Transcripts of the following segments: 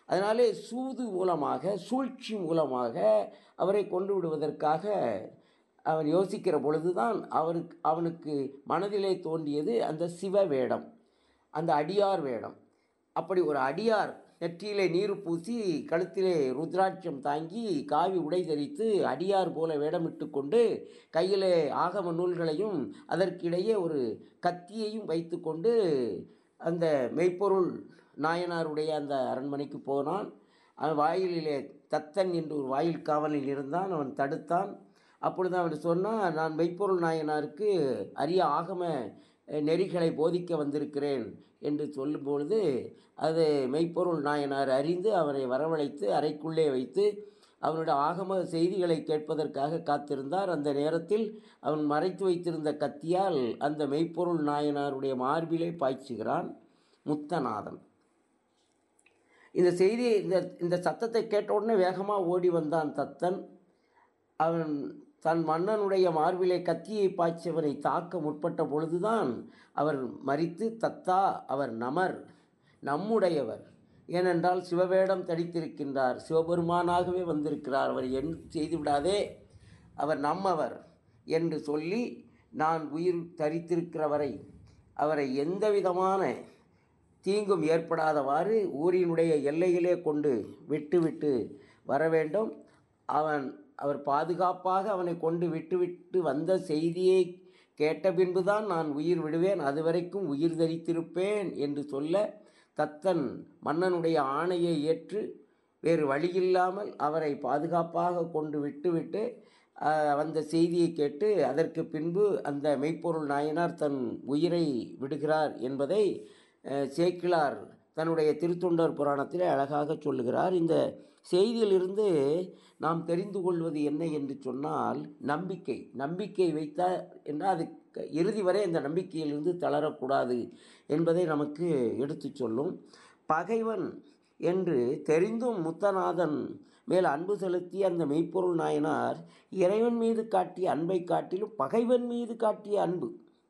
அதனாலே சூது மூலமாக சூழ்ச்சி மூலமாக அவரை கொண்டு விடுவதற்காக அவன் யோசிக்கிற பொழுதுதான் அவருக்கு அவனுக்கு மனதிலே தோன்றியது அந்த சிவ வேடம் அந்த அடியார் வேடம் அப்படி ஒரு அடியார் நெற்றியிலே நீர் பூசி கழுத்திலே ருத்ராட்சம் தாங்கி காவி உடை தரித்து அடியார் போல வேடமிட்டு கொண்டு கையிலே ஆகம நூல்களையும் அதற்கிடையே ஒரு கத்தியையும் வைத்துக்கொண்டு அந்த மெய்ப்பொருள் நாயனாருடைய அந்த அரண்மனைக்கு போனான் அவன் வாயிலிலே தத்தன் என்று ஒரு வாயில் காவலில் இருந்தான் அவன் தடுத்தான் அப்பொழுது அவன் சொன்னான் நான் மெய்ப்பொருள் நாயனாருக்கு அரிய ஆகம அஹ், நெறிகளை போதிக்க வந்திருக்கிறேன் என்று சொல்லும்பொழுது அது மெய்ப்பொருள் நாயனார் அறிந்து அவனை வரவழைத்து அறைக்குள்ளே வைத்து அவனுடைய ஆகம செய்திகளை கேட்பதற்காக காத்திருந்தார் அந்த நேரத்தில் அவன் மறைத்து வைத்திருந்த கத்தியால் அந்த மெய்ப்பொருள் நாயனாருடைய மார்பிலே பாய்ச்சுகிறான் முத்தநாதன் இந்த செய்தி இந்த இந்த சத்தத்தை கேட்ட உடனே வேகமாக ஓடி வந்தான் தத்தன் அவன் தன் மன்னனுடைய மார்பிலே கத்தியை பாய்ச்சவனை தாக்க முற்பட்ட பொழுதுதான் அவர் மறித்து தத்தா அவர் நமர் நம்முடையவர் ஏனென்றால் சிவவேடம் தடித்திருக்கின்றார் சிவபெருமானாகவே வந்திருக்கிறார் அவர் என் செய்து விடாதே அவர் நம்மவர் என்று சொல்லி நான் உயிர் தரித்திருக்கிறவரை அவரை எந்த விதமான தீங்கும் ஏற்படாதவாறு ஊரினுடைய எல்லையிலே கொண்டு விட்டுவிட்டு வர வேண்டும் அவன் அவர் பாதுகாப்பாக அவனை கொண்டு விட்டுவிட்டு வந்த செய்தியை கேட்ட பின்புதான் நான் உயிர் விடுவேன் அதுவரைக்கும் உயிர் தரித்திருப்பேன் என்று சொல்ல தத்தன் மன்னனுடைய ஆணையை ஏற்று வேறு வழியில்லாமல் அவரை பாதுகாப்பாக கொண்டு விட்டுவிட்டு ஆஹ், வந்த செய்தியை கேட்டு அதற்கு பின்பு அந்த மெய்ப்பொருள் நாயனார் தன் உயிரை விடுகிறார் என்பதை அஹ், சேக்கிழார் தன்னுடைய திருத்தொண்டர் புராணத்திலே அழகாக சொல்லுகிறார் இந்த செய்தியிலிருந்து நாம் தெரிந்து கொள்வது என்ன என்று சொன்னால் நம்பிக்கை நம்பிக்கை வைத்தால் என்றால் அது க- இறுதி வரை அந்த நம்பிக்கையிலிருந்து தளரக்கூடாது என்பதை நமக்கு எடுத்துச் சொல்லும் பகைவன் என்று தெரிந்தும் முத்தநாதன் மேல் அன்பு செலுத்திய அந்த மெய்ப்பொருள் நாயனார் இறைவன் மீது காட்டிய அன்பை காட்டிலும் பகைவன் மீது காட்டிய அன்பு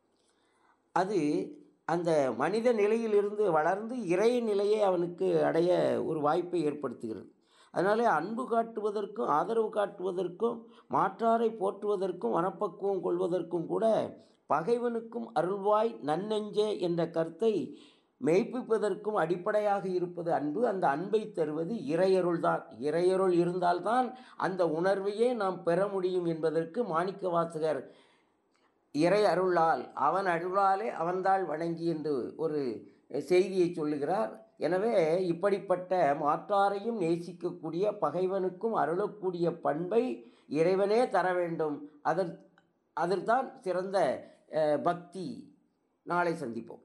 அது அந்த மனித நிலையிலிருந்து வளர்ந்து இறை நிலையை அவனுக்கு அடைய ஒரு வாய்ப்பை ஏற்படுத்துகிறது அதனாலே அன்பு காட்டுவதற்கும் ஆதரவு காட்டுவதற்கும் மாற்றாரை போற்றுவதற்கும் மனப்பக்குவம் கொள்வதற்கும் கூட பகைவனுக்கும் அருள்வாய் நன்னெஞ்சே என்ற கருத்தை மெய்ப்பிப்பதற்கும் அடிப்படையாக இருப்பது அன்பு அந்த அன்பை தருவது இறையருள் தான் இறையருள் இருந்தால்தான் அந்த உணர்வையே நாம் பெற முடியும் என்பதற்கு மாணிக்க வாசகர் இறை அருளால் அவன் அருளாலே அவன்தாள் வணங்கி என்று ஒரு செய்தியை சொல்லுகிறார் எனவே இப்படிப்பட்ட மாற்றாரையும் நேசிக்கக்கூடிய பகைவனுக்கும் அருளக்கூடிய பண்பை இறைவனே தர வேண்டும் அதன் அதில்தான் சிறந்த அஹ், பக்தி நாளை சந்திப்போம்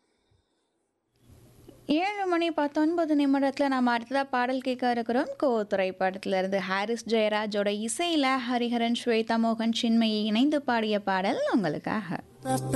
ஏழு மணி பத்தொன்பது நிமிடத்தில் நம்ம அடுத்ததாக பாடல் கேட்க இருக்கிறோம் கோ திரைப்படத்துல இருந்து ஹாரிஸ் ஜெயராஜோட இசையில் ஹரிஹரன் ஸ்வேதா மோகன் சின்மயி இணைந்து பாடிய பாடல் உங்களுக்காக